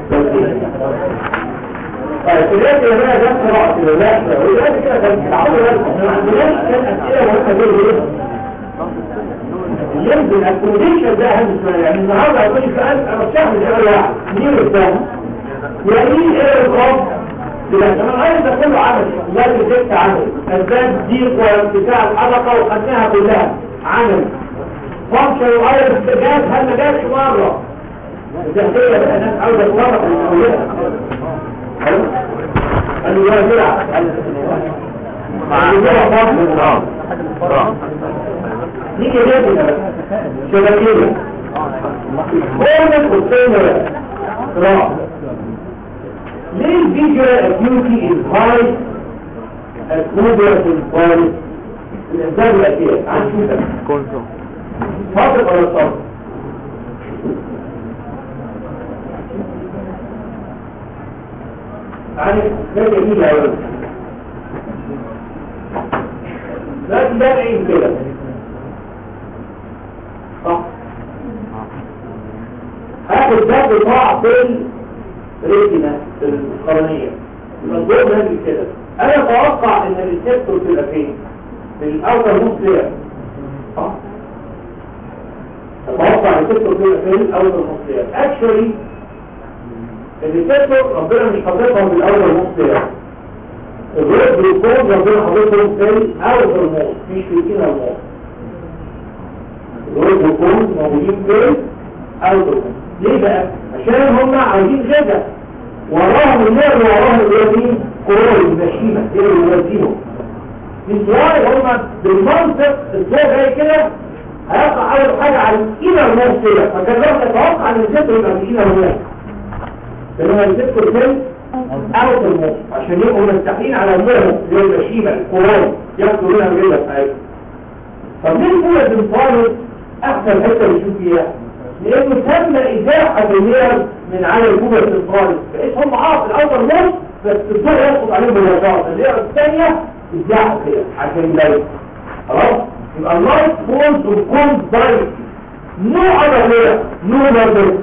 طيب دلوقتي يا بقى ده قراءة لا ودلوقتي كده كان تعالوا لكم ما عندناش كان أسئلة مهمة زي ايه؟ يمكن الكونديشن ده اهم شوية يعني النهارده هتقول سؤال انا مش فاهم الاول واحد مين الثاني؟ يعني ايه الرب؟ يبقى كمان عايز ده كله عمل لا تزكت عمل اسباب ضيق وارتفاع الحلقه وخدناها كلها عمل فانكشن وايرس جاز هل ما جاش مره الدهديه بقى الناس عاوزه تورط الاولاد قال له يا زرع نيجي ناكل شبكيه كل القصيمه راح ليه الفيجوال اكيوتي الهاي المودرات الفارس الانسان الاساسي عن شو ده كونتو صادق ولا صادق يعني ده جميل يا ولد لكن ده بعيد كده صح هاخد ده بطاع في ريتنا في القرنية المنظور نازل كده انا اتوقع ان الريسبتور تبقى فين في الاوتر نص لير صح اتوقع الريسبتور تبقى فين الاوتر نص لير اكشولي الريسبتور ربنا مش حاططهم في الاوتر نص لير الريد جلوكوز ربنا حاططهم في الاوتر نص مش في الانر نص الريد جلوكوز موجودين في الاوتر نص ليه بقى؟ عشان هم عاوزين غدا وراهم النار وراهم الوزين كورونا المشيمة هي اللي يوزيهم من سؤال هم بالمنطق الصوت جاي كده هيقع اول حاجة على الإنر موت كده فكان لو تتوقع ان الجسر يبقى في الإنر موت لأنه الجسر فين؟ اوت الموت عشان يبقوا مستحيين على النار زي المشيمة الكورونا ياخدوا منها الغدا بتاعتهم طب ليه الأولى بنفارض أحسن حتة بنشوف فيها؟ لانه تم ازاحه النير من على الكوبا السنترالي بقيت هم عارف الاول نص بس الضوء يسقط عليهم بالوساطه النير الثانيه ازاحه كده عشان يلاقي خلاص يبقى اللايت فولز وكون دايركت نو اذر نير نو نمبر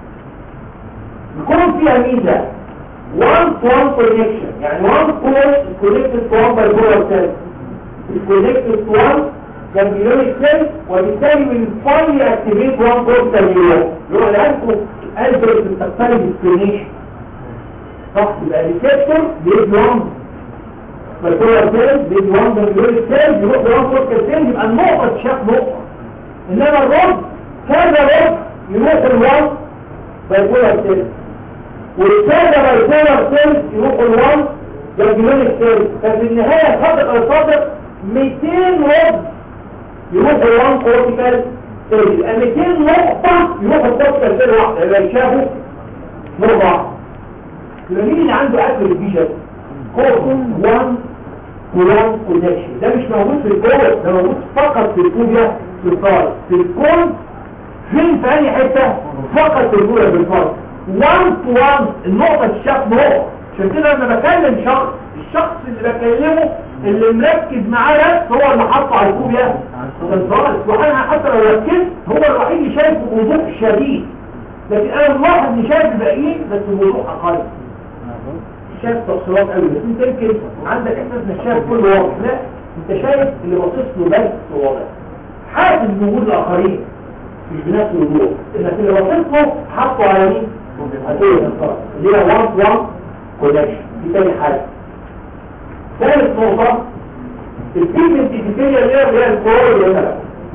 يكون فيها ميزه وان تو وان كونكشن يعني وان كول كونكتد تو وان باي جوه سيل كونكتد تو وان جنبيونيك سيل وبالتالي من فاي اكتيفيت وان بورتال نيورون اللي هو الانكو البرت بتختلف السكرينيشن صح يبقى ريسبتور بيدي 1 فالكولر سيل بيدي 1 جنجلوري سيل يروح ل 1 كورتيكال سيل يبقى النقطة تشاف نقطة انما الرد كذا رد يروح ل 1 فالكولر سيل والكذا بالكولر سيل يروح ل 1 جنجلوري سيل ففي النهاية صادق الصادق 200 رد يروح ل 1 كورتيكال سيل يبقى 200 نقطة يروح الكورتيكال سيل واحدة يبقى يشافوا نقطة واحدة يبقى مين اللي عنده اكل الفيجن كور 1 كولون كونكشن ده مش موجود في الكور ده موجود فقط في الكوبيا في الفار في الكون فين في اي حته فقط في الكوبيا في الفار 1 تو 1 النقطه الشخص نقطه عشان كده لما بكلم شخص الشخص اللي بكلمه اللي مركز معاه بس هو اللي حاطه على الكوبيا في الفار وانا حتى لو ركزت هو الوحيد اللي شايف بوضوح شديد لكن انا ملاحظ ان شايف الباقيين بس بوضوح اقل شايف تفصيلات قوي بس انت يمكن عندك احساس انك شايف كل واضح لا انت شايف اللي باصص له بس واضح حاسس بوجود الاخرين مش بنفس الوضوح انك اللي باصص له حاطه على مين؟ هتقول الانصار اللي هي 1 1 كونكشن دي تاني حاجه ثالث نقطه البيجمنت ديتيليا اللي هي الكورال اللي هنا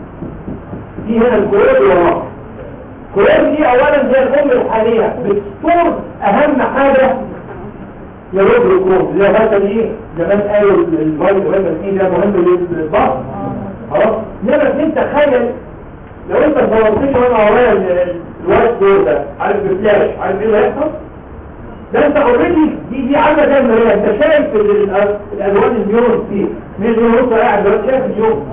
دي هنا الكورال اللي ورا الكورال دي اولا زي الام الحاليه بتستور اهم حاجه يرد الكروم زي مثلا ايه زمان قالوا الفايت وهذا ايه ده مهم للبطن خلاص انما انت تخيل لو انت صورتني وانا ورايا الوايت دور ده عارف الفلاش عارف ايه اللي هيحصل ده انت اوريدي دي دي عامله زي ما هي انت شايف الالوان النيون فيه مين النيون قاعد دلوقتي شايف النيون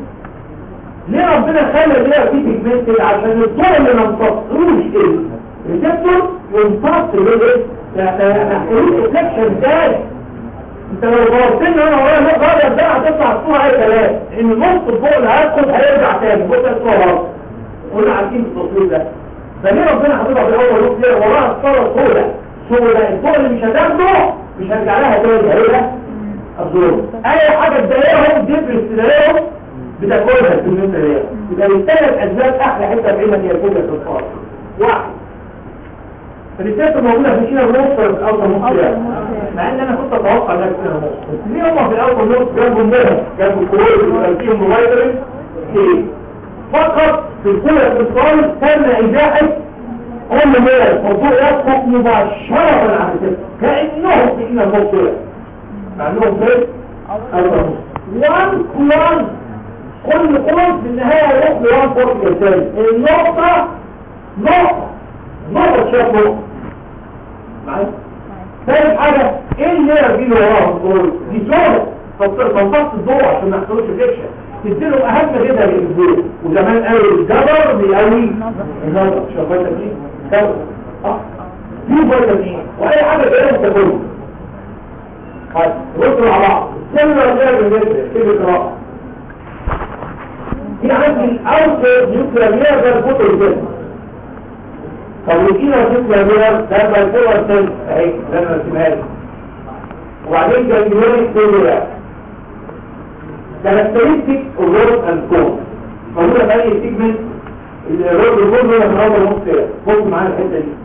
ليه ربنا خلى ليها في بيجمنت عشان الضوء اللي ما امتصروش ايه الريسبتور يمتص الايه تحقيق السكشن ازاي انت لو ضربتني انا ورايا نقطه ابيض ده هتطلع الصوره اي كلام ان نص الضوء اللي هيدخل هيرجع تاني بص الصوره غلط قلنا عارفين التصوير ده فليه ربنا حاططها في اول نص ليه وراها الصوره سوداء سوداء الضوء اللي مش هتاخده مش هرجع لها تاني هيبقى الظروف اي حاجه تضايقهم دبرس تضايقهم بتاكلها في المنطقه دي يبقى الثلاث اسباب احلى حته في علمك هي الكوبيا في الفار واحد فالرسالة موجودة في كده نص في الأوضة نص مع ان انا كنت اتوقع انها كده نص بس ليه هم في الأوضة نص جنبوا النهر جنبوا الكروز وقالتين مغيرين ايه فقط في الكلة في الصالح تم ازاحة كل مية الموضوع يسقط مباشرة على كده كأنهم تقينا النص كده مع انهم في الأوضة نص وان كوان كل كروز في النهاية يروح لوان فورتيكال تاني النقطة نقطة مرة شاف نقطة معايا ثالث حاجة ايه اللي دي اللي وراها الضوء دي صورة تنطق الضوء عشان ما يحصلوش فيكشن تديلهم اهم غذاء للضوء وزمان قالوا الجبر بيقوي النظر شوف فيتامين كذا صح في فيتامين واي حاجة كده تاكلها طيب بصوا مع بعض سنة غير بالنسبة كده قراءة في عندي الاوتر نيوكلير غير فوتو الجسم طب وكيلو تطلع بيها ده بايبولار سيل اهي زي ما رسمها لك وبعدين جانجلونيك سيلولار كاركترستيك الرود اند كون موجوده في اي سيجمنت الرود الرود هنا في اول نص كده بص معايا الحته دي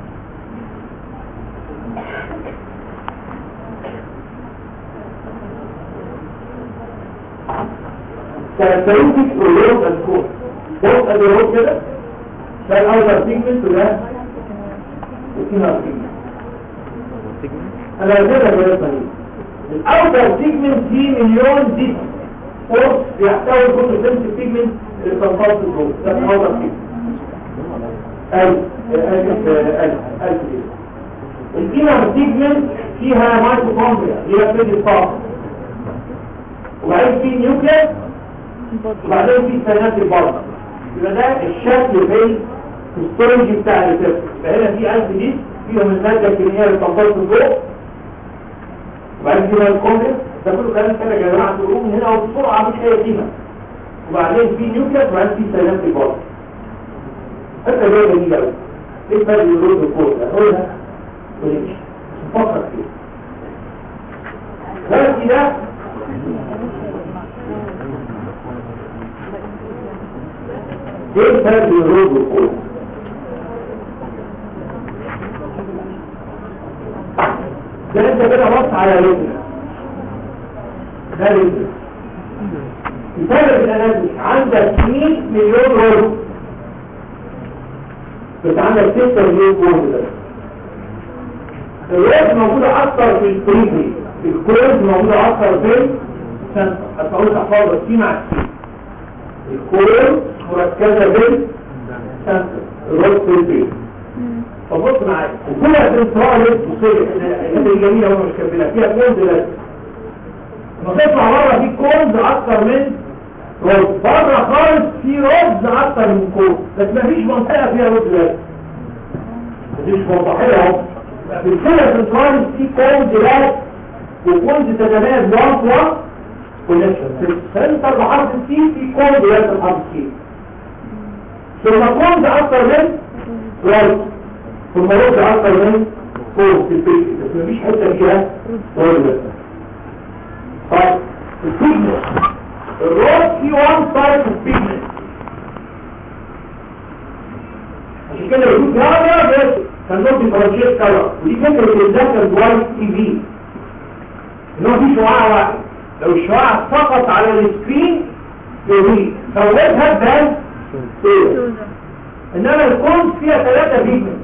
كاركترستيك الرود اند كون بص ادي الرود كده ده الاوتر سيجمنت وده الانر سيجمنت انا هقولها بالطريقه دي الاوتر سيجمنت دي مليون دي فورس بيحتوي كل سنت سيجمنت اللي بتنفصل جوه ده الاوتر سيجمنت ألف ألف ألف ألف الانر سيجمنت فيها مايتوكوندريا هي بتدي الطاقه وبعدين في نيوكليس وبعدين في سينابتيك برضه يبقى ده الشكل في الستورج بتاع الريسبتور فهنا في ألف دي فيهم المادة الكيميائية اللي بتنفصل الضوء وبعدين في مايتوكوندريا ده كله كلام كده يا جماعه تقولوا من هنا وبسرعه مش اي قيمه وبعدين في نيوكليس وبعدين في سينابتيك برضه حتى جايه جميله قوي ايه الفرق بين الرود والكود هقولها ونمشي نفكر فيه دلوقتي ده ايه الفرق بين الرود والكود انت كده بص على رجل ده رجل الفرق الاناتومي عندك 100 مليون رجل بس عندك 6 مليون جول ده الرجل موجودة اكتر في البريفي الكورز موجودة اكتر في السنتر هتقول تحفظ السي مع السي الكورز مركزة بالسنتر الرجل في البريفي فبص معايا وكل الانطراء اللي بتصير الحته الجميله وانا مش كملها فيها كونز لازم لما تطلع بره في كونز اكتر من رز بره خالص في رز اكتر من كونز بس مفيش منطقه فيها رز لازم مفيش منطقه اهو في الكلى الانطراء في كونز لازم وكونز تتميز وان وان كونكشن في السنتر بحرف السي في كونز لازم بحرف السي ثم كونز اكتر من رز ثم رد اكتر من فوق في البيت بس مفيش حته فيها رد بس طيب البيجمنت الرد في وان سايد في البيجمنت عشان كده يقول يا يا بس كان نوت ديفرنشيت كلر ودي فكره الداتا وايت تي في ان هو في شعاع واحد لو الشعاع سقط على السكرين يوريك فوتها بان انما الكونز فيها ثلاثه بيجمنت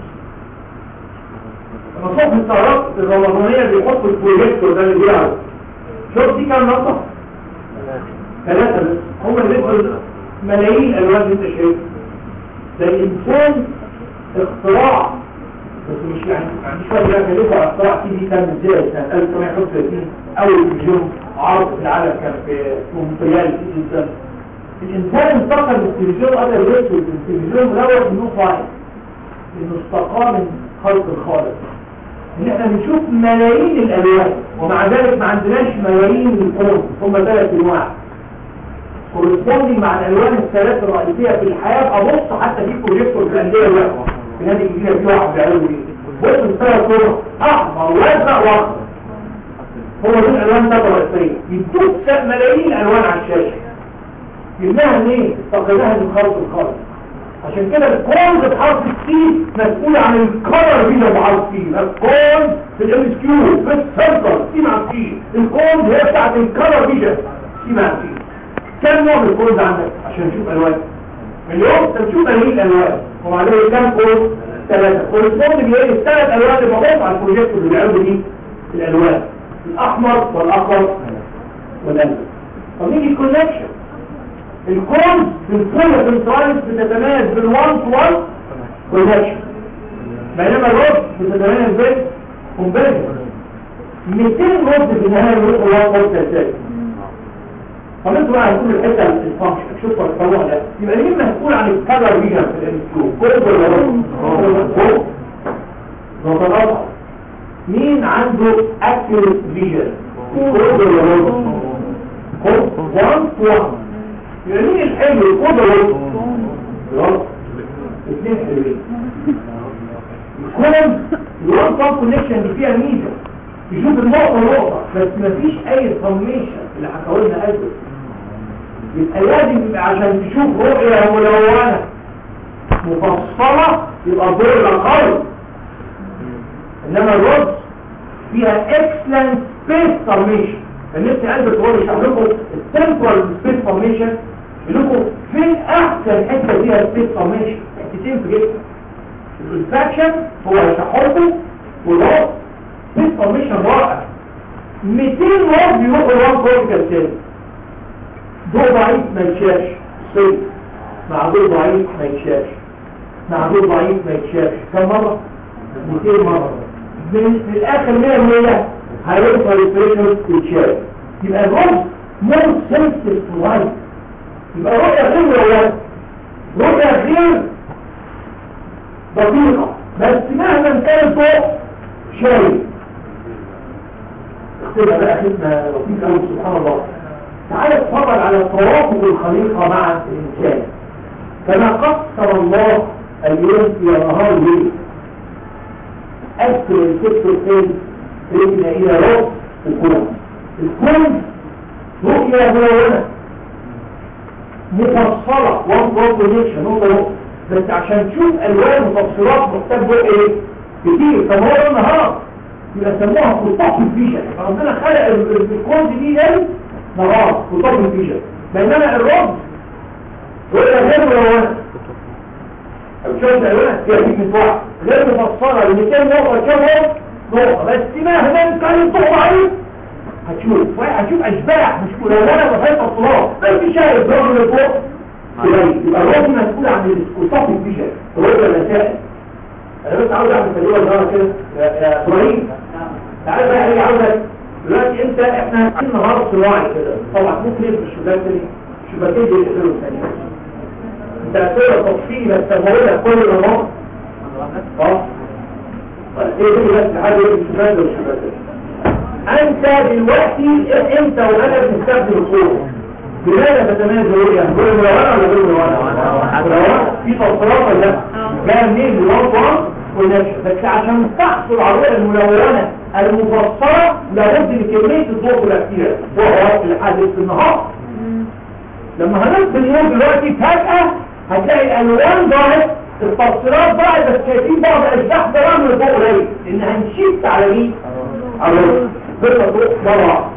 مصروف السيارات الرمضانية بيحطوا البروجيكتور ده اللي بيعرض شوف دي كام نقطة ثلاثة بس هم اللي بيدخل ملايين الألوان اللي انت شايفها ده الإنسان اختراع بس مش يعني يعني شوية بقى كلفة على اختراع تي في كان ازاي سنة 1935 أول تلفزيون عرض في العالم كان في مونتريال في الإنسان الإنسان انتقل من التلفزيون قدر يسود من التلفزيون ملوث منه فايل إنه استقام من خلق الخالق ان احنا بنشوف ملايين الالوان ومع ذلك ما عندناش ملايين الكون هم ثلاث انواع كورسبوندي مع الالوان الثلاث الرئيسيه في الحياه ابص حتى في بروجيكتور في الانديه الواقعه في نادي الجزيره في واحد بيعملوا ايه بص الثلاث كور احمر وازرق واخضر هو دول الالوان الثلاث الرئيسيه يدوك ملايين الالوان على الشاشه جبناها منين؟ استخدمناها من خلق الخالق عشان كده الكون بحرف السي مسؤول عن الكلر فيجن بحرف السي الكون في الام اس كيو في السنتر سي مع السي الكون هي بتاعت الكلر فيجن سي مع السي كم نوع من الكون عندك عشان نشوف الوان مليون انت بتشوف ملايين الالوان ومع ذلك كم كون ثلاثه كورسبوند بيلاقي الثلاث الوان اللي بحط على البروجيكتور اللي بيعملوا دي الالوان الاحمر والاخضر والازرق طب نيجي الكونكشن الكون بالفولة سنتراليس بتتميز بالوان تو وان كونكشن بينما الرد بتتميز بالكونفرجن 200 رد في النهاية يروحوا وان رد اساسي طب انتوا بقى هتقول الحته الفانكشن شوفوا التطوع ده يبقى مين مسؤول عن الكالر فيجن في الام كيو كود ولا رد؟ كود مين عنده اكيوريت فيجن كود ولا رد؟ كود 1 تو 1 يبقى مين الحلو الكود ولا رد؟ اثنين حلوين الكود الوان تايم كونكشن اللي فيها ميزه يشوف النقطه نقطه بس مفيش اي فورميشن اللي حكاولنا قبل يبقى لازم يبقى عشان تشوف رؤية ملونة مفصلة يبقى ضرر القلب انما الرد فيها excellent space formation فالنفس قلب تقول يشرح لكم التمبرال space formation يقول لكم فين احسن حته فيها space formation حتتين في جسمك الانفكشن هو يشرح لكم والرد space formation رائع 200 رد يروحوا وان كورتيكال سيل ضوء ضعيف ما يتشافش صيف مع ضوء ضعيف ما يتشافش مع ضوء ضعيف ما يتشافش كم مرة؟ 200 مرة من في الاخر 100 100 هيوصل البريشر يتشاف يبقى الرز مور سنسيتيف تو لايت يبقى رؤية غير ولا رؤية غير دقيقة بس مهما كان الضوء شايف اختبها بقى خدمة لطيفة قوي سبحان الله تعال اتفرج على توافق الخليقة مع الإنسان كما قصر الله اليوم في نهار الليل أكثر الفكر الثاني رجنا إلى رأس الكون الكون رؤية ملونة مفصلة وان بروبوزيشن نقطة نقطة بس عشان تشوف ألوان مفصلات محتاج بقى إيه؟ كتير طب هو النهار يبقى سموها فوتوب فيجن ربنا خلق ال- ال- الكود دي ده نهار فوتوب فيجن بينما الرد يقول لك غير ملونه شوف الالوان فيها دي من فوق غير مفصله ل 200 نقطه كام نقطه بس مهما كان الضوء ضعيف هتشوف هتشوف اشباح مش ملونه وفيها تفصيلات بس شايف ضرب من فوق قليل يبقى الراجل مسؤول عن الاسقاط الفيجن الراجل المسائل انا بس عاوز اعمل تجربه صغيره كده يا يا ابراهيم تعالى بقى هي عاوزك دلوقتي انت احنا عندنا نهار صناعي كده طبعا ممكن يبقى الشباك دي شباكين دي يقفلوا ثانيه انت هتقرا تفصيل بس بقول لك كل نهار اه طيب ايه دي بس حاجه ايه الشباك ده والشباك ده انت دلوقتي انت وانا بنستخدم الصوره لماذا تتميز الرؤية؟ كل ملونة ولا غير ملونة؟ ملونة في تصريفات ولا لا؟ جاء منين الوضع والنشر بس عشان تحصل على الرؤية الملونة المفصلة لابد من كمية الضوء الكتيرة وهو الحادث في النهار لما هنصف اليوم دلوقتي فجأة هتلاقي الألوان ضاعت التفصيلات ضاعت بس شايفين بعض الأشباح ده من الضوء قليل إن هنشيت على مين؟ على الرؤية بس الضوء مرة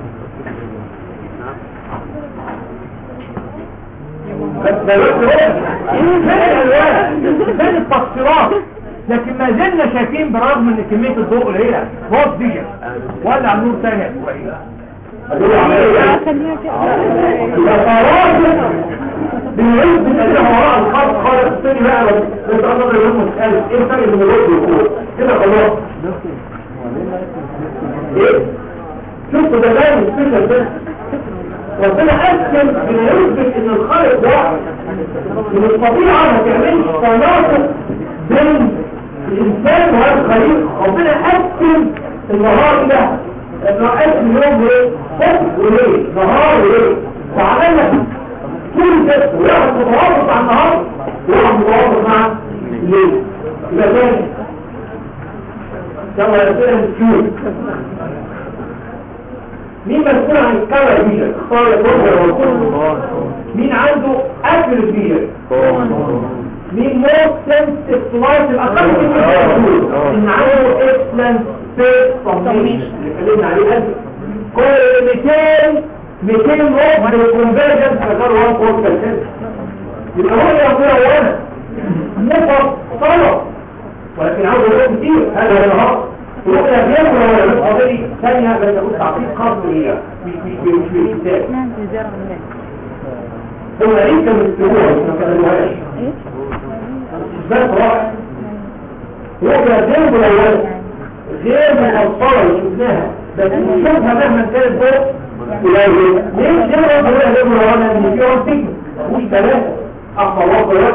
بس دلوقتي فين الالوان فين التفصيلات لكن ما زلنا شايفين برغم ان كميه الضوء قليله بوظ فيجن ولا النور تاني يا اسماعيل خليها كده الفراغ بالعلم بالله وراء الخط خالص الثاني بقى بس انا اقدر يوم مسألة ايه الفرق بين الوجه والكور كده خلاص ايه شفتوا ده باين السنة ده ربنا قسم بيثبت ان الخالق واحد ان الطبيعه ما تعملش تناقض بين الانسان وهذا الخليق ربنا قسم النهار ده انه قسم يوم ايه صبح وليل نهار وليل وعمل لك كل ده واحد متوافق مع النهار وواحد متوافق مع الليل يبقى تاني كما يصير السيول مين مسؤول عن الكاميرا فيجن اختار الكاميرا والكل مين عنده اكل فيجن مين موت سنسيف سلايس الاقل من المسؤول ان عنده اكسلنت سبيس فورميشن اللي اتكلمنا عليه قبل كل 200 200 نوت من الكونفرجنس غير 1 فور يبقى هو اللي يقول اولا مفصله ولكن عاوز اقول كتير هذا النهار رؤيا بيان ولا لا قضيه ثانيه بس اقول تعطيل خاص بيها مش مش مش بالكتاب هو ليس من السهوله ما كانوهاش بس رائع رؤيا بيان ولا لا غير مفصله اللي شفناها بس نشوفها مهما كانت فوق قليل ليه ليه رؤيا غير ملونه ان في واحد تكمل مش ثلاثه اقوى واحد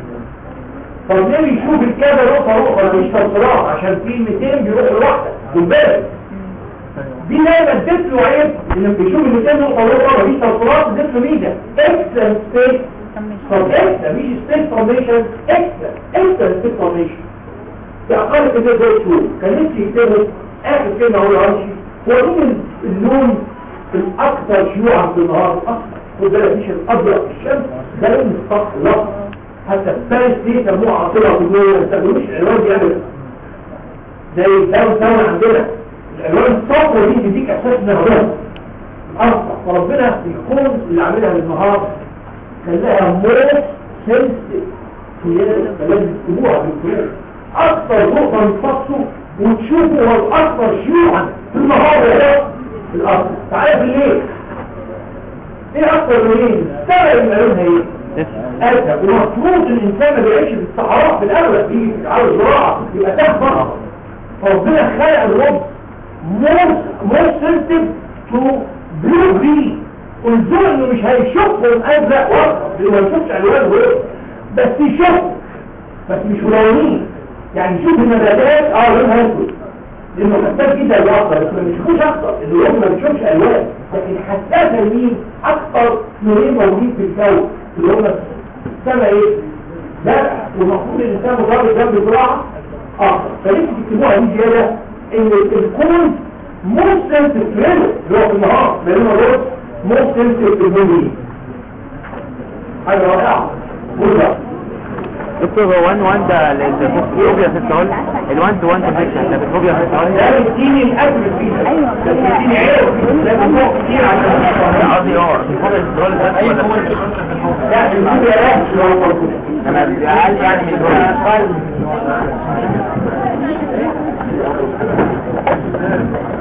طب ليه بيشوف الكذا نقطة نقطة مش تفصيلات عشان في 200 بيروح لوحده بالبالغ دي دايما اديت له عيب انك بيشوف ال 200 نقطة نقطة مفيش تفصيلات اديت له ميزة اكسل سبيس طب اكسل مش سبيس فورميشن اكسل اكسل سبيس فورميشن في اقل كده زي شهور كان نفسي يكتبه اخر كلمة هو يمشي هو مين اللون الاكثر شيوعا في النهار الاصفر خد بالك مش الابيض في الشمس ده لون السطح الاصفر حتى الفارس دي سموه عاصرة في الدنيا ما يستخدموش العنوان دي ابدا زي الدولة الدولة عندنا العنوان الصفرة دي بيديك احساس انها رمز اصلا فربنا يكون اللي عاملها بالنهار خلاها موت سنسيتيف لازم تكتبوها بالكلام اكثر نقطة من فصله وتشوفوا هو الاكثر شيوعا في النهار ولا في الارض تعالى في الليل ايه اكثر منين سبب المعلومة هي أركب ومفروض الإنسان ما بيعيش في الصحراء في الأغلب بيجي في على الزراعة يبقى ده فقط فربنا خلق الرب more sensitive to blue green والزول انه مش هيشوفهم ازرق واصفر اللي ما يشوفش الوان غير بس يشوف بس مش ملونين يعني يشوف النباتات اه لونها اسود لانه حساس جدا الاخضر بس ما بيشوفوش اخضر اللي هم ما بيشوفش الوان لكن حساسه لمين اكثر نورين موجودين في الكون اللي هم السماء ايه لا والمفروض الانسان مضاد جنب زراعه اخضر فليه تكتبوها دي زياده ان الكون ممكن تفرده اللي هو في النهار لانه دول ممكن تفرده حاجه رائعه مرة دكتور هو 1 1 ده الفوبيا في السؤال ال 1 تو 1 بروتكشن ده الفوبيا في السؤال ده بيديني الاكل فيه ايوه بيديني عيب لازم فوق كتير عشان قصدي اه الفوبيا في السؤال بس ولا لا الموضوع ده مش هو موجود. تمام اقل يعني من دول أقل.